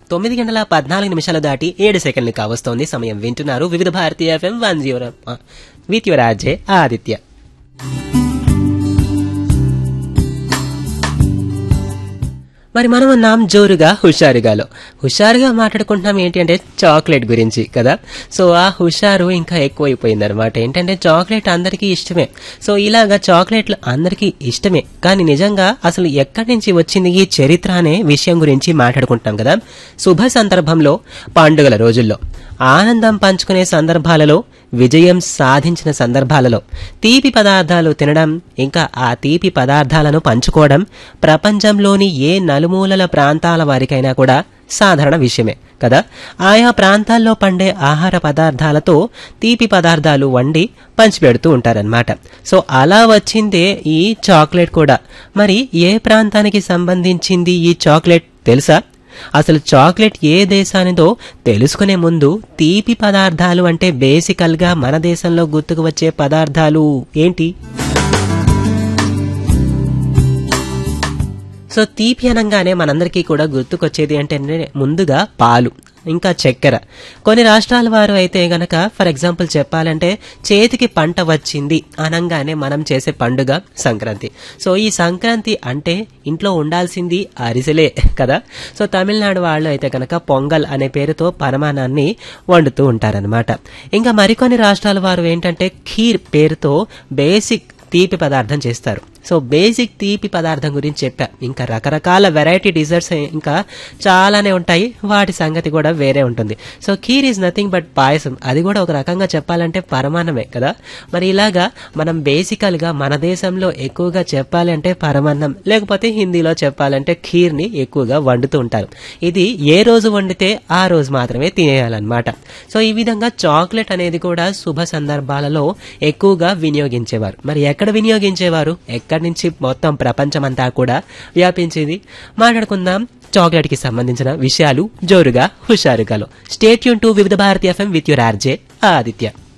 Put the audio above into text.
తొమ్మిది గంటల పద్నాలుగు నిమిషాలు దాటి ఏడు సెకండ్లు కావస్తోంది సమయం వింటున్నారు Vividh Bharati FM one zero with your RJ Aditya మరి మనం ఉన్నాం జోరుగా హుషారుగాలో హుషారుగా మాట్లాడుకుంటున్నాం ఏంటి అంటే చాక్లెట్ గురించి కదా సో ఆ హుషారు ఇంకా ఎక్కువైపోయింది అనమాట ఏంటంటే చాక్లెట్ అందరికీ ఇష్టమే సో ఇలాగా చాక్లెట్లు అందరికీ ఇష్టమే కానీ నిజంగా అసలు ఎక్కడి నుంచి వచ్చింది ఈ చరిత్ర అనే విషయం గురించి మాట్లాడుకుంటాం కదా శుభ సందర్భంలో పండుగల రోజుల్లో ఆనందం పంచుకునే సందర్భాలలో విజయం సాధించిన సందర్భాలలో తీపి పదార్థాలు తినడం ఇంకా ఆ తీపి పదార్థాలను పంచుకోవడం ప్రపంచంలోని ఏ నలుమూలల ప్రాంతాల వారికైనా కూడా సాధారణ విషయమే కదా ఆయా ప్రాంతాల్లో పండే ఆహార పదార్థాలతో తీపి పదార్థాలు వండి పంచిపెడుతూ ఉంటారనమాట సో అలా వచ్చిందే ఈ చాక్లెట్ కూడా మరి ఏ ప్రాంతానికి సంబంధించింది ఈ చాక్లెట్ తెలుసా అసలు చాక్లెట్ ఏ దేశానిదో తెలుసుకునే ముందు తీపి పదార్థాలు అంటే బేసికల్గా మన దేశంలో గుర్తుకు వచ్చే పదార్థాలు ఏంటి సో తీపి అనగానే మనందరికీ కూడా గుర్తుకొచ్చేది అంటే ముందుగా పాలు ఇంకా చక్కెర కొన్ని రాష్ట్రాల వారు అయితే గనక ఫర్ ఎగ్జాంపుల్ చెప్పాలంటే చేతికి పంట వచ్చింది అనంగానే మనం చేసే పండుగ సంక్రాంతి సో ఈ సంక్రాంతి అంటే ఇంట్లో ఉండాల్సింది అరిసెలే కదా సో తమిళనాడు వాళ్ళు అయితే కనుక పొంగల్ అనే పేరుతో పరమాణాన్ని వండుతూ ఉంటారనమాట ఇంకా మరికొన్ని రాష్ట్రాల వారు ఏంటంటే ఖీర్ పేరుతో బేసిక్ తీపి పదార్థం చేస్తారు సో బేసిక్ తీపి పదార్థం గురించి చెప్పా ఇంకా రకరకాల వెరైటీ డిజర్ట్స్ ఇంకా చాలానే ఉంటాయి వాటి సంగతి కూడా వేరే ఉంటుంది so kheer is nothing but payasam అది కూడా ఒక రకంగా చెప్పాలంటే పరమాన్నమే కదా మరి ఇలాగా మనం బేసికల్గా మన దేశంలో ఎక్కువగా చెప్పాలి అంటే పరమాన్నం లేకపోతే హిందీలో చెప్పాలంటే ఖీర్ని ఎక్కువగా వండుతూ ఉంటారు ఇది ఏ రోజు వండితే ఆ రోజు మాత్రమే తినేయాలన్నమాట సో ఈ విధంగా చాక్లెట్ అనేది కూడా శుభ సందర్భాలలో ఎక్కువగా వినియోగించేవారు మరి ఎక్కడ వినియోగించేవారు ఎక్కడి నుంచి మొత్తం ప్రపంచమంతా కూడా వ్యాపించింది మాట్లాడుకుందాం చాక్లెట్ కి సంబంధించిన విషయాలు జోరుగా హుషారుగాలో స్టేట్ యూన్ to Vividh Bharati FM with your RJ Aditya